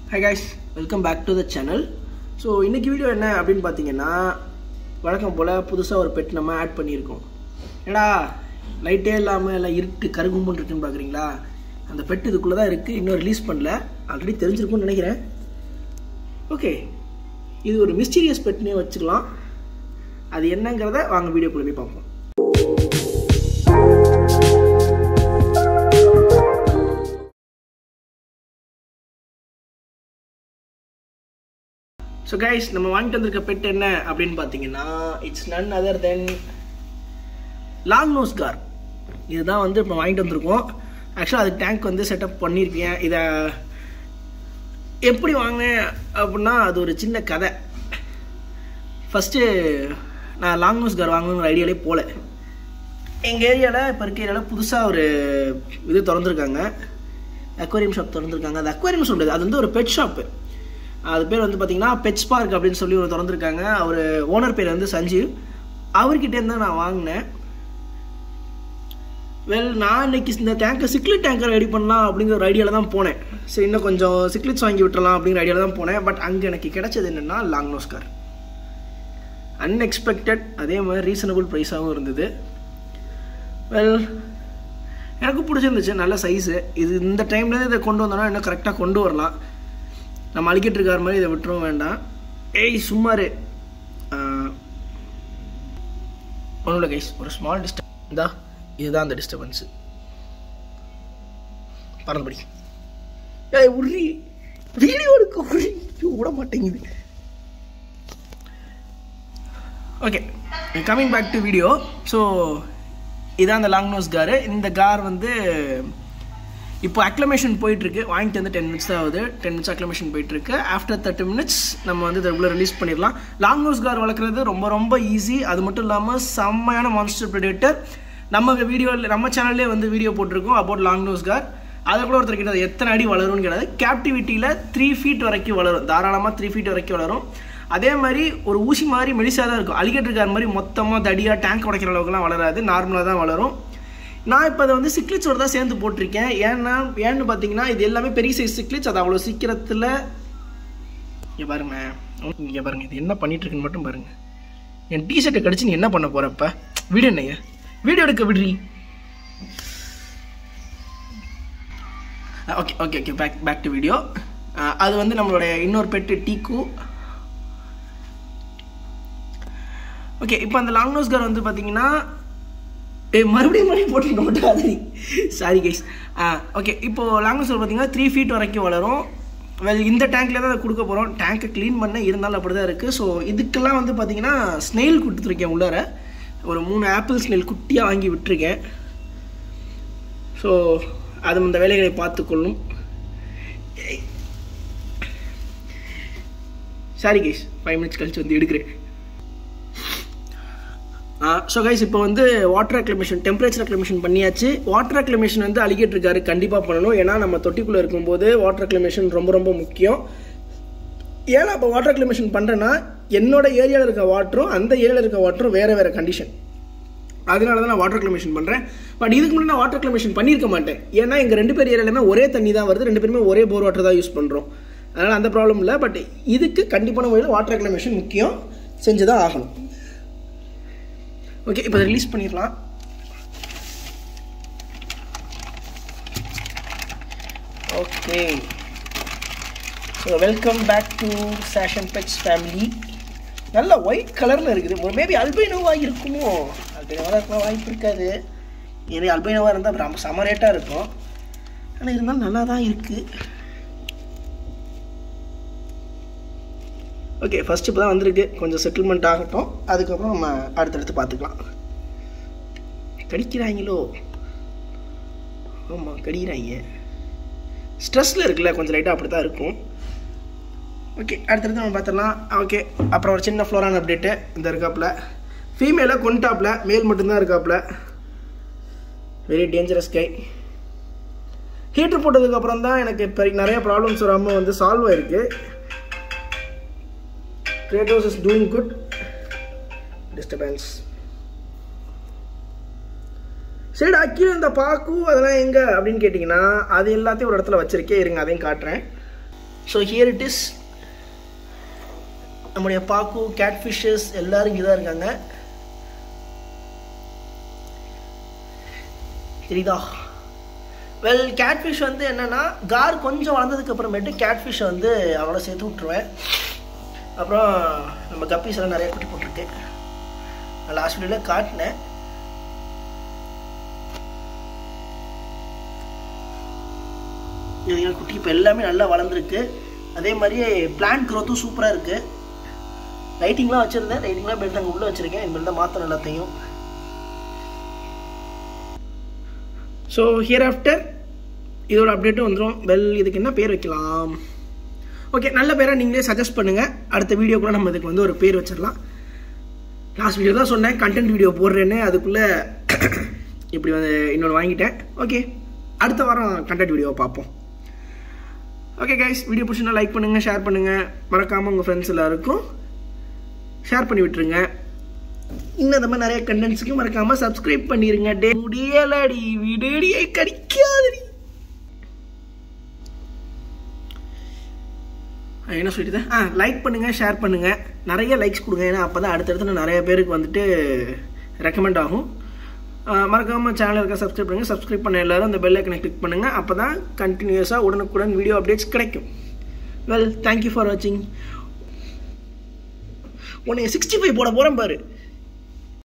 high guys welcome back to the channel so இன்னைக்கு video என்ன அப்படின்னு பார்த்தீங்கன்னா வழக்கம் போல் புதுசாக ஒரு பெட் நம்ம ஆட் பண்ணியிருக்கோம் ஏடா லைட்டே இல்லாமல் எல்லாம் இருட்டு கருகும்புன்னு இருக்குன்னு பார்க்குறீங்களா அந்த பெட் இதுக்குள்ளே தான் இருக்குது இன்னும் ரிலீஸ் பண்ணல ஆல்ரெடி தெரிஞ்சிருக்கும்னு நினைக்கிறேன் ஓகே இது ஒரு மிஸ்டீரியஸ் பெட்னே வச்சுக்கலாம் அது என்னங்கிறத வாங்க வீடியோக்குள்ளே போய் பார்ப்போம் ஸோ கைஸ் நம்ம வாங்கிட்டு வந்திருக்க பெட் என்ன அப்படின்னு பார்த்தீங்கன்னா it's none other than long nose gar இதுதான் வந்து இப்போ வாங்கிட்டு வந்திருக்கோம் ஆக்சுவலாக அதுக்கு டேங்க் வந்து செட்டப் பண்ணியிருக்கேன் இதை எப்படி வாங்கினேன் அப்படின்னா அது ஒரு சின்ன கதை ஃபஸ்ட்டு நான் லாங் நோஸ் கார் வாங்கணுங்கிற ஐடியாலே போகல எங்கள் ஏரியாவில் இப்போ இருக்க ஏரியாவில் புதுசாக ஒரு இது திறந்துருக்காங்க அக்வாரியம் ஷாப் திறந்துருக்காங்க அது அக்வாரியம் சொல்கிறது அது வந்து ஒரு பெட் ஷாப்பு அது பேர் வந்து பார்த்தீங்கன்னா பெட்ஸ் பார்க் அப்படின்னு சொல்லி ஒரு திறந்துருக்காங்க அவர் ஓனர் பேர் வந்து சஞ்சீவ் அவர்கிட்ட இருந்து நான் வாங்கினேன் வெல் நான் இன்னைக்கு இந்த டேங்கை சிக்லிட் டேங்கர் ரெடி பண்ணலாம் அப்படிங்கிற ஒரு ஐடியாவில் தான் போனேன் சரி இன்னும் கொஞ்சம் சிக்லிட்ஸ் வாங்கி விட்டுறலாம் அப்படிங்கிற ஐடியாவில் தான் போனேன் பட் அங்கே எனக்கு கிடைச்சது என்னென்னா லாங் நோஸ் கார் அன்எக்ஸ்பெக்டட் அதே மாதிரி ரீசனபிள் ப்ரைஸாகவும் இருந்தது வெல் எனக்கு பிடிச்சிருந்துச்சு நல்ல சைஸு இது இந்த டைம்லேருந்து இதை கொண்டு வந்தோன்னா இன்னும் கரெக்டாக கொண்டு வரலாம் நம்ம அழிக்கிட்டு இருக்கார் மாதிரி இதை விட்டுறவும் வேண்டாம் ஏய் சும்மாரு ஒன்றும் இல்லை கைஸ் ஒரு ஸ்மால் டிஸ்டர்ப் இந்தா இதுதான் அந்த டிஸ்டர்பன்ஸு பறந்துபடி ஏய் உரி வீடியோ எடுக்க உரி விட மாட்டேங்குது okay coming back to video so இதான் அந்த லாங் நோஸ் காரு இந்த கார் வந்து இப்போ அக்ளமேஷன் போயிட்டுருக்கு வாங்கிட்டு வந்து டென் மினிட்ஸ் தான் ஆகுது டென் மினிட்ஸ் அக்ளமேஷன் போயிட்டுருக்கு ஆஃப்டர் தேர்ட்டி மினிட்ஸ் நம்ம வந்து ரெகுலர் ரிலீஸ் பண்ணிடலாம் லாங் நோஸ் கார் வளர்க்குறது ரொம்ப ரொம்ப ஈஸி அது மட்டும் இல்லாமல் செம்மையான மான்ஸ்டர் ப்ரெடேட்டர் நம்ம வீடியோவில் நம்ம சேனல்லே வந்து வீடியோ போட்டிருக்கோம் அபவுட் லாங் நோஸ் கார் அதை கூட ஒருத்தர் கிட்ட எத்தனை அடி வளரும்னு கிடையாது கேப்டிவிட்டியில் த்ரீ ஃபீட் வரைக்கும் வளரும் தாராளமாக த்ரீ ஃபீட் வரைக்கும் வளரும் அதே மாதிரி ஒரு ஊசி மாதிரி மெலிசாக தான் இருக்கும் அலிகேட்டர் கார் மாதிரி மொத்தமாக தடியாக டேங்க் உடைக்கிற அளவுக்குலாம் வளராது நார்மலாக தான் வளரும் நான் இப்போ அதை வந்து சிக்லிட்ஸோட தான் சேர்ந்து போட்டிருக்கேன் ஏன்னா ஏன்னு பார்த்தீங்கன்னா இது எல்லாமே பெரிய சைஸ் சிக்லிட்ஸ் அது அவ்வளோ சீக்கிரத்தில் இங்கே பாருங்க இங்கே பாருங்க இது என்ன பண்ணிட்டு இருக்குன்னு மட்டும் பாருங்க என் டிஷர்ட்டை கடிச்சு நீ என்ன பண்ண போகிறப்ப வீடியோ என்னைய வீடியோ எடுக்க விடுறி okay okay okay back back to video அது வந்து நம்மளுடைய இன்னொரு பெட்டு டீக்கு ஓகே இப்போ அந்த லாங் நோஸ் கார் வந்து பார்த்தீங்கன்னா ஏ மறுபடியும் மறுபடியும் போட்டு மாட்டாது சாரி கைஸ் ஓகே இப்போது லாங் நோஸ் பார்த்தீங்கன்னா த்ரீ ஃபீட் வரைக்கும் வளரும் வெல் இந்த டேங்க்கில் தான் அதை கொடுக்க போகிறோம் டேங்க்கை க்ளீன் பண்ண இருந்தாலும் அப்படி தான் இருக்குது ஸோ இதுக்கெல்லாம் வந்து பார்த்தீங்கன்னா ஸ்னெயில் கொடுத்துருக்கேன் உள்ளார ஒரு மூணு ஆப்பிள் ஸ்னெயில் குட்டியாக வாங்கி விட்டுருக்கேன் ஸோ அது இந்த வேலைகளை பார்த்துக்கொள்ளும் சாரி கைஸ் ஃபைவ் மினிட்ஸ் கழிச்சு வந்து எடுக்கிறேன் ஸோ கைஸ் இப்போ வந்து வாட்டர் அக்ளமேஷன் டெம்பரேச்சர் அக்ளமேஷன் பண்ணியாச்சு வாட்டர் அக்ளமேஷன் வந்து அலிகேட் இருக்காரு கண்டிப்பாக பண்ணணும் ஏன்னா நம்ம தொட்டிக்குள்ளே இருக்கும்போது வாட்டர் அக்ளமேஷன் ரொம்ப ரொம்ப முக்கியம் ஏன்னா இப்போ வாட்டர் அக்ளமேஷன் பண்ணுறேன்னா என்னோட ஏரியாவில் இருக்க வாட்டரும் அந்த ஏரியாவில் இருக்க வாட்டரும் வேறு வேறு கண்டிஷன் அதனால தான் நான் வாட்டர் கிளமேஷன் பண்ணுறேன் பட் இதுக்கு முன்னாடி நான் வாட்டர் கிளமேஷன் பண்ணியிருக்க மாட்டேன் ஏன்னா எங்கள் ரெண்டு பேர் ஏரியாலுமே ஒரே தண்ணி தான் வருது ரெண்டு பேருமே ஒரே போர் வாட்டர் தான் யூஸ் பண்ணுறோம் அதனால் அந்த ப்ராப்ளம் இல்லை பட் இதுக்கு கண்டிப்பான முறையில் வாட்டர் கிளமேஷன் முக்கியம் செஞ்சு தான் ஆகணும் ஓகே இப்போ ரிலீஸ் பண்ணிடலாம் okay so welcome back to Seshan pets family நல்ல ஒயிட் கலரில் இருக்குது ஒரு மேபி அல்பைனோவாக இருக்குமோ அல்பைனோவாக இருக்கலாம் வாய்ப்பு இருக்காது ஏன்னா அல்பைனோவாக இருந்தால் ரொம்ப செம ரேட்டாக இருக்கும் ஆனால் இருந்தாலும் நல்லா தான் இருக்குது ஓகே ஃபஸ்ட் இப்போ தான் வந்திருக்கு கொஞ்சம் செட்டில்மெண்ட் ஆகட்டும் அதுக்கப்புறம் நம்ம அடுத்தடுத்து பார்த்துக்கலாம் கடிக்கிறாங்களோ ஆமாம் கடிக்கிறாங்க ஸ்ட்ரெஸ்ஸில் இருக்குல்ல கொஞ்சம் லைட்டாக அப்படி தான் இருக்கும் ஓகே அடுத்தடுத்து நம்ம பார்த்துடலாம் ஓகே அப்புறம் ஒரு சின்ன ஃப்ளோரான் அப்டேட்டு இந்த இருக்காப்புல ஃபீமேலாக கொண்டாப்பில் மேல் மட்டும்தான் இருக்காப்புல வெரி டேஞ்சரஸ் கை ஹீட்ரு போட்டதுக்கப்புறம் தான் எனக்கு இப்போ நிறைய ப்ராப்ளம்ஸ் வராமல் வந்து சால்வ் ஆயிருக்கு Kratos is doing good disturbance சரிடா கீழே இந்த பாக்கு அதெல்லாம் எங்கே அப்படின்னு கேட்டிங்கன்னா அது எல்லாத்தையும் ஒரு இடத்துல வச்சுருக்கேன் இருங்க அதையும் காட்டுறேன் ஸோ ஹியர் இட் இஸ் நம்முடைய பாக்கு கேட் ஃபிஷ்ஷஸ் எல்லாரும் இங்கே தான் இருக்காங்க தெரியுதா வெல் கேட்ஃபிஷ் வந்து என்னென்னா கார் கொஞ்சம் வளர்ந்ததுக்கு அப்புறமேட்டு கேட்ஃபிஷ்ஷை வந்து அவளோட சேர்த்து விட்ருவேன் அப்புறம் நம்ம கப்பீஸ் எல்லாம் நிறைய குட்டி போட்டிருக்கு நான் லாஸ்ட் வீடியோவில் காட்டினேன் இது குட்டி இப்போ எல்லாமே நல்லா வளர்ந்துருக்கு அதே மாதிரி பிளான்ட் க்ரோத்தும் சூப்பராக இருக்குது லைட்டிங்லாம் வச்சுருந்தேன் லைட்டிங்லாம் போயிட்டு அங்கே உள்ளே வச்சுருக்கேன் இனிமேல் தான் மாற்றணும் எல்லாத்தையும் ஸோ ஹியர் ஆஃப்டர் இதோட அப்டேட்டும் வந்துடும் வெல் இதுக்கு என்ன பேர் வைக்கலாம் ஓகே நல்ல பேராக நீங்களே சஜஸ்ட் பண்ணுங்கள் அடுத்த வீடியோக்குள்ளே நம்ம இதுக்கு வந்து ஒரு பேர் வச்சிடலாம் லாஸ்ட் வீடியோ தான் சொன்னேன் கண்டென்ட் வீடியோ போடுறேன்னு அதுக்குள்ளே இப்படி வந்து இன்னொன்று வாங்கிட்டேன் ஓகே அடுத்த வாரம் கண்டென்ட் வீடியோவை பார்ப்போம் ஓகே கைஸ் வீடியோ பிடிச்சிருந்தா லைக் பண்ணுங்கள் ஷேர் பண்ணுங்கள் மறக்காமல் உங்கள் ஃப்ரெண்ட்ஸ் எல்லாருக்கும் ஷேர் பண்ணி விட்டுருங்க இன்னும் இந்த மாதிரி நிறைய கண்டென்ட்ஸுக்கு மறக்காமல் சப்ஸ்கிரைப் பண்ணிடுங்க டே முடியலடி விடுடியை கடிக்காதடி என்ன சொல்லிட்டு ஆ லைக் பண்ணுங்கள் ஷேர் பண்ணுங்கள் நிறைய லைக்ஸ் கொடுங்க ஏன்னா அப்போ தான் அடுத்தடுத்து நிறைய பேருக்கு வந்துட்டு ரெக்கமெண்ட் ஆகும் மறக்காமல் சேனல் இருக்க சப்ஸ்கிரைப் பண்ணுங்கள் சப்ஸ்கிரைப் பண்ண எல்லாரும் அந்த பெல் ஐக்கனை கிளிக் பண்ணுங்கள் அப்போ தான் கண்டினியூஸாக உடனுக்குடன் வீடியோ அப்டேட்ஸ் கிடைக்கும் வெல் தேங்க்யூ ஃபார் வாட்சிங் உன்னை சிக்ஸ்டி ஃபைவ் போட போகிறேன் பாரு